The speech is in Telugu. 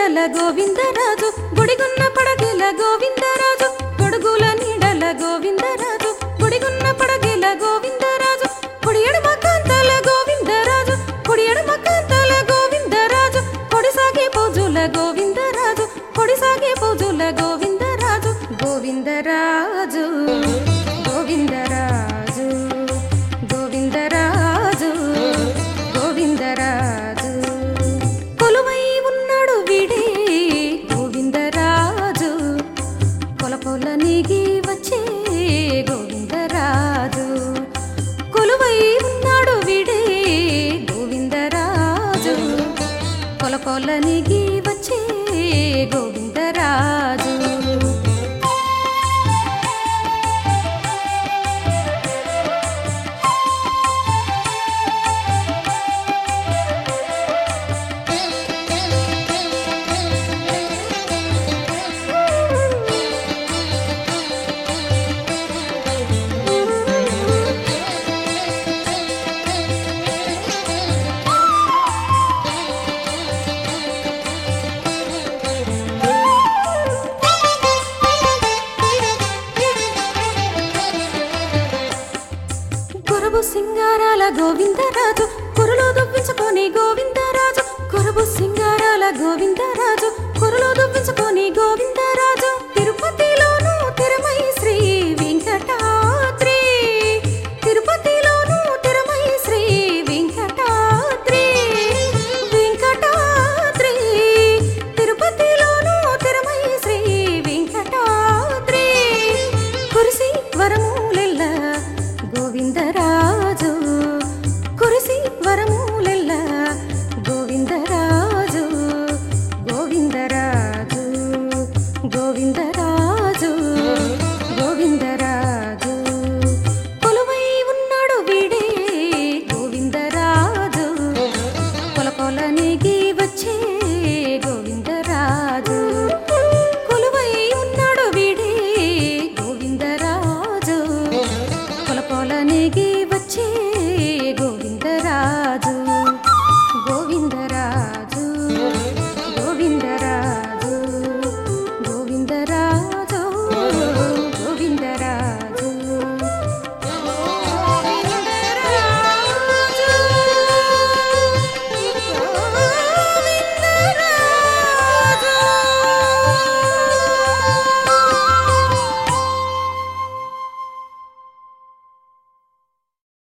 నీడల గోవిందరాజు గుడిగున్న పడగెల గోవిందరాజు గొడుగుల నీడల గోవిందరాజు గుడిగున్న పడగెల గోవిందరాజు కుడి ఎడమ కాంతాల గోవిందరాజు కుడి ఎడమ కాంతాల గోవిందరాజు కొడి సాగే పూజుల గోవిందరాజు కొడి సాగే పూజుల గోవిందరాజు గోవిందరాజు గోవిందరాజు గోవిందరాజు గోవిందరాజు కొలువై ఉన్నాడు వీడే గోవిందరాజు పొల పొల నీగి వచ్చే గోవిందరాజు కొలువై ఉన్నాడు వీడే గోవిందరాజు పొల పొల నీగి వచ్చే గోవిందరాజు కొరబు సింగారాల గోవిందరాజు కురులో దువ్వించుకొని గోవిందరాజు కొరబు సింగారాల గోవిందరాజు కురులో దువ్వించుకొని గోవింద